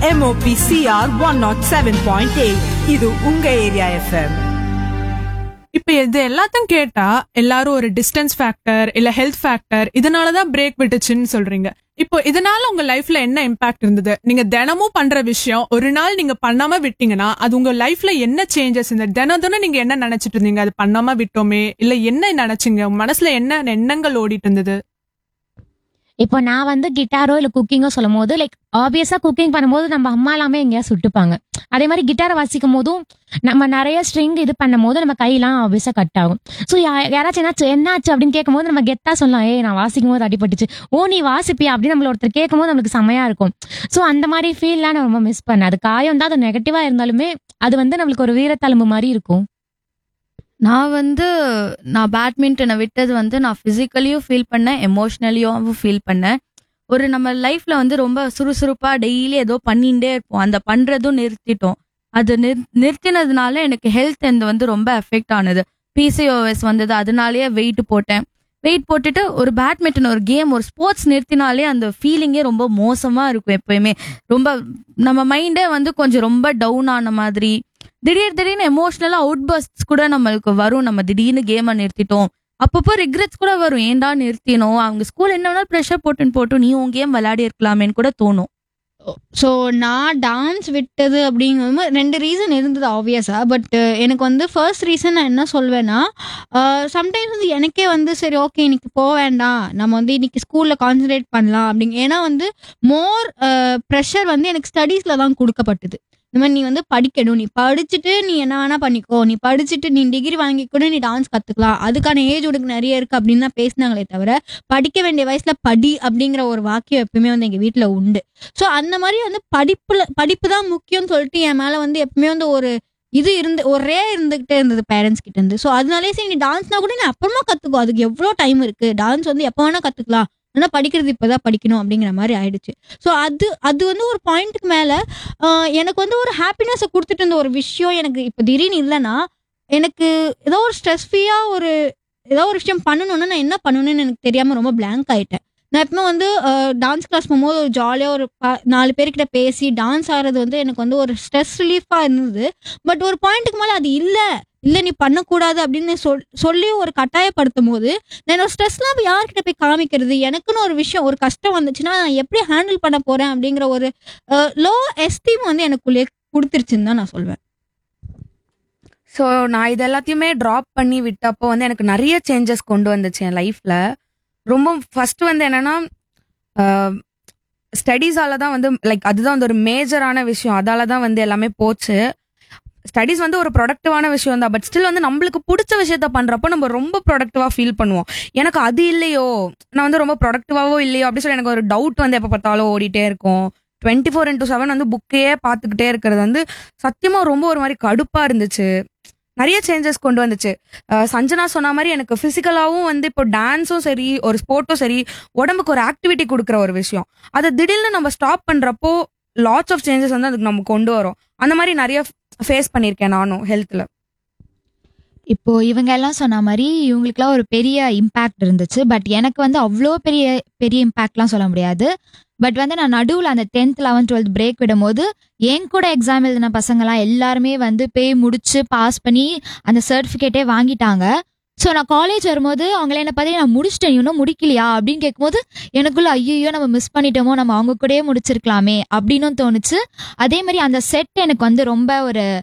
MOPCR 107.8 இது உங்க area FM இப்ப இது எல்லாத்தையும் கேட்டா எல்லாரும் ஒரு டிஸ்டன்ஸ் ஃபேக்டர் இல்ல ஹெல்த் ஃபேக்டர் இதனாலதான் பிரேக் விட்டுச்சுன்னு சொல்றீங்க இப்போ இதனால உங்க லைஃப்ல என்ன இம்பாக்ட் இருந்தது நீங்க தினமும் பண்ற விஷயம் ஒரு நாள் நீங்க பண்ணாம விட்டீங்கன்னா அது உங்க லைஃப்ல என்ன சேஞ்சஸ் இருந்தது தினம் தினம் நீங்க என்ன நினைச்சிட்டு இருந்தீங்க அது பண்ணாம விட்டோமே இல்ல என்ன நினைச்சீங்க உங்க மனசுல என்ன எண்ணங்கள் ஓடிட்டு இருந்தது இப்போ நான் வந்து கிட்டாரோ இல்ல குக்கிங்கோ சொல்லும் போது லைக் ஆப்வியஸா குக்கிங் பண்ணும்போது நம்ம அம்மா எல்லாமே எங்கேயா சுட்டுப்பாங்க அதே மாதிரி கிட்டாரை வாசிக்கும் போதும் நம்ம நிறைய ஸ்ட்ரிங் இது பண்ணும் போது நம்ம கையெல்லாம் ஆப்வியஸா கட் ஆகும் ஸோ யாராச்சும் என்னாச்சு என்னாச்சு அப்படின்னு கேட்கும்போது நம்ம கெத்தா சொல்லலாம் ஏய் நான் வாசிக்கும் போது அடிபட்டுச்சு ஓ நீ வாசிப்பியா அப்படின்னு நம்மள ஒருத்தர் கேட்கும் போது நம்மளுக்கு செமையா இருக்கும் ஸோ அந்த மாதிரி ஃபீல்லாம் நான் ரொம்ப மிஸ் பண்ணேன் அது காயம் தான் அது நெகட்டிவா இருந்தாலுமே அது வந்து நம்மளுக்கு ஒரு வீரத்தழும்பு மாதிரி இருக்கும் நான் வந்து நான் பேட்மிண்டனை விட்டது வந்து நான் ஃபிசிக்கலியும் ஃபீல் பண்ணேன் எமோஷ்னலியும் ஃபீல் பண்ணேன் ஒரு நம்ம லைஃப்ல வந்து ரொம்ப சுறுசுறுப்பா டெய்லி ஏதோ பண்ணிகிட்டே இருப்போம் அந்த பண்றதும் நிறுத்திட்டோம் அது நிறு நிறுத்தினதுனால எனக்கு ஹெல்த் எந்த வந்து ரொம்ப எஃபெக்ட் ஆனது பிசிஓஎஸ் வந்தது அதனாலேயே வெயிட் போட்டேன் வெயிட் போட்டுட்டு ஒரு பேட்மிண்டன் ஒரு கேம் ஒரு ஸ்போர்ட்ஸ் நிறுத்தினாலே அந்த ஃபீலிங்கே ரொம்ப மோசமா இருக்கும் எப்பயுமே ரொம்ப நம்ம மைண்டே வந்து கொஞ்சம் ரொம்ப டவுன் ஆன மாதிரி திடீர் திடீர்னு எமோஷனலா அவுட் பஸ்ட் கூட நம்மளுக்கு வரும் நம்ம திடீர்னு கேமை நிறுத்திட்டோம் அப்பப்போ ரிக்ரெட்ஸ் கூட வரும் ஏன்டா நிறுத்தினோம் அவங்க ஸ்கூல் என்ன வேணாலும் ப்ரெஷர் போட்டுன்னு போட்டும் நீ உன் கேம் விளையாடி இருக்கலாமேன்னு கூட தோணும் ஸோ நான் டான்ஸ் விட்டது அப்படிங்கிறது ரெண்டு ரீசன் இருந்தது ஆப்வியஸாக பட் எனக்கு வந்து ஃபர்ஸ்ட் ரீசன் நான் என்ன சொல்வேன்னா சம்டைம்ஸ் வந்து எனக்கே வந்து சரி ஓகே இன்னைக்கு போக வேண்டாம் நம்ம வந்து இன்னைக்கு ஸ்கூலில் கான்சன்ட்ரேட் பண்ணலாம் அப்படிங்க ஏன்னா வந்து மோர் ப்ரெஷர் வந்து எனக்கு ஸ்டடீஸில் தான் கொடுக்கப்பட்டது இந்த மாதிரி நீ வந்து படிக்கணும் நீ படிச்சுட்டு நீ என்ன வேணா பண்ணிக்கோ நீ படிச்சுட்டு நீ டிகிரி வாங்கி கூட நீ டான்ஸ் கத்துக்கலாம் அதுக்கான ஏஜ் உனக்கு நிறைய இருக்கு அப்படின்னு தான் பேசினாங்களே தவிர படிக்க வேண்டிய வயசுல படி அப்படிங்கிற ஒரு வாக்கியம் எப்பவுமே வந்து எங்க வீட்ல உண்டு ஸோ அந்த மாதிரி வந்து படிப்புல படிப்பு தான் முக்கியம்னு சொல்லிட்டு என் மேல வந்து எப்பவுமே வந்து ஒரு இது இருந்து ஒரே இருந்துகிட்டே இருந்தது பேரண்ட்ஸ் கிட்ட இருந்து ஸோ அதனாலே சரி நீ டான்ஸ்னா கூட நீ அப்புறமா கத்துக்கோ அதுக்கு எவ்வளோ டைம் இருக்கு டான்ஸ் வந்து எப்போ வேணா கத்துக்கலாம் ஆனா படிக்கிறது இப்பதான் படிக்கணும் அப்படிங்கிற மாதிரி ஆயிடுச்சு ஸோ அது அது வந்து ஒரு பாயிண்ட்டுக்கு மேல ஆஹ் எனக்கு வந்து ஒரு ஹாப்பினஸை கொடுத்துட்டு இருந்த ஒரு விஷயம் எனக்கு இப்போ திடீர்னு இல்லைன்னா எனக்கு ஏதோ ஒரு ஸ்ட்ரெஸ் ஃப்ரீயா ஒரு ஏதோ ஒரு விஷயம் பண்ணணும்னா நான் என்ன பண்ணணும்னு எனக்கு தெரியாம ரொம்ப blank ஆயிட்டேன் நான் எப்பவுமே வந்து டான்ஸ் கிளாஸ் போகும்போது ஒரு ஜாலியாக ஒரு ப- நாலு பேர்கிட்ட பேசி டான்ஸ் ஆடுறது வந்து எனக்கு வந்து ஒரு ஸ்ட்ரெஸ் ரிலீஃபாக இருந்தது பட் ஒரு பாயிண்ட்டுக்கு மேலே அது இல்லை இல்லை நீ பண்ணக்கூடாது அப்படின்னு சொல் சொல்லி ஒரு கட்டாயப்படுத்தும் போது நான் என்னோட ஸ்ட்ரெஸ்லாம் இப்போ யார்கிட்ட போய் காமிக்கிறது எனக்குன்னு ஒரு விஷயம் ஒரு கஷ்டம் வந்துச்சுன்னா நான் எப்படி ஹேண்டில் பண்ண போகிறேன் அப்படிங்கிற ஒரு லோ எஸ்டீம் வந்து எனக்குள்ளே கொடுத்துருச்சுன்னு தான் நான் சொல்வேன் ஸோ நான் இது எல்லாத்தையுமே ட்ராப் பண்ணி விட்டப்போ வந்து எனக்கு நிறைய சேஞ்சஸ் கொண்டு வந்துச்சு என் லைஃப்ல ரொம்ப ஃபர்ஸ்ட் வந்து என்னன்னா ஸ்டடீஸால தான் வந்து லைக் அதுதான் வந்து ஒரு மேஜரான விஷயம் அதால தான் வந்து எல்லாமே போச்சு ஸ்டடீஸ் வந்து ஒரு ப்ரொடக்டிவான விஷயம் தான் பட் ஸ்டில் வந்து நம்மளுக்கு பிடிச்ச விஷயத்த பண்றப்போ நம்ம ரொம்ப ப்ரொடக்டிவா ஃபீல் பண்ணுவோம் எனக்கு அது இல்லையோ நான் வந்து ரொம்ப ப்ரொடக்டிவாவோ இல்லையோ அப்படி சொல்லி எனக்கு ஒரு டவுட் வந்து எப்போ பார்த்தாலும் ஓடிட்டே இருக்கும் டுவெண்ட்டி ஃபோர் இன்டூ செவன் வந்து புக்கையே பார்த்துக்கிட்டே இருக்கிறது வந்து சத்தியமா ரொம்ப ஒரு மாதிரி கடுப்பா இருந்துச்சு நிறைய சேஞ்சஸ் கொண்டு வந்துச்சு அஹ் சஞ்சனா சொன்ன மாதிரி எனக்கு பிசிக்கலாவும் வந்து இப்போ டான்ஸும் சரி ஒரு ஸ்போர்ட்டும் சரி உடம்புக்கு ஒரு ஆக்டிவிட்டி கொடுக்குற ஒரு விஷயம் அதை திடீர்னு நம்ம ஸ்டாப் பண்றப்போ லாட்ஸ் ஆஃப் சேஞ்சஸ் வந்து அதுக்கு நம்ம கொண்டு வரோம் அந்த மாதிரி நிறைய ஃபேஸ் பண்ணியிருக்கேன் நானும் ஹெல்த்ல இப்போ இவங்க எல்லாம் சொன்ன மாதிரி இவங்களுக்குலாம் ஒரு பெரிய இம்பாக்ட் இருந்துச்சு பட் எனக்கு வந்து அவ்வளோ பெரிய பெரிய இம்பாக்ட்லாம் சொல்ல முடியாது பட் வந்து நான் நடுவில் அந்த டென்த் லெவன்த் டுவெல்த் பிரேக் விடும்போது என் கூட எக்ஸாம் எழுதின பசங்கலாம் எல்லாருமே வந்து போய் முடிச்சு பாஸ் பண்ணி அந்த சர்டிஃபிகேட்டே வாங்கிட்டாங்க ஸோ நான் காலேஜ் வரும்போது அவங்கள என்ன பார்த்து நான் முடிச்சிட்டேன் இன்னும் முடிக்கலையா அப்படின்னு கேட்கும்போது எனக்குள்ள ஐயோ நம்ம மிஸ் பண்ணிட்டோமோ நம்ம அவங்க கூடயே முடிச்சிருக்கலாமே அப்படின்னு தோணுச்சு அதே மாதிரி அந்த செட் எனக்கு வந்து ரொம்ப ஒரு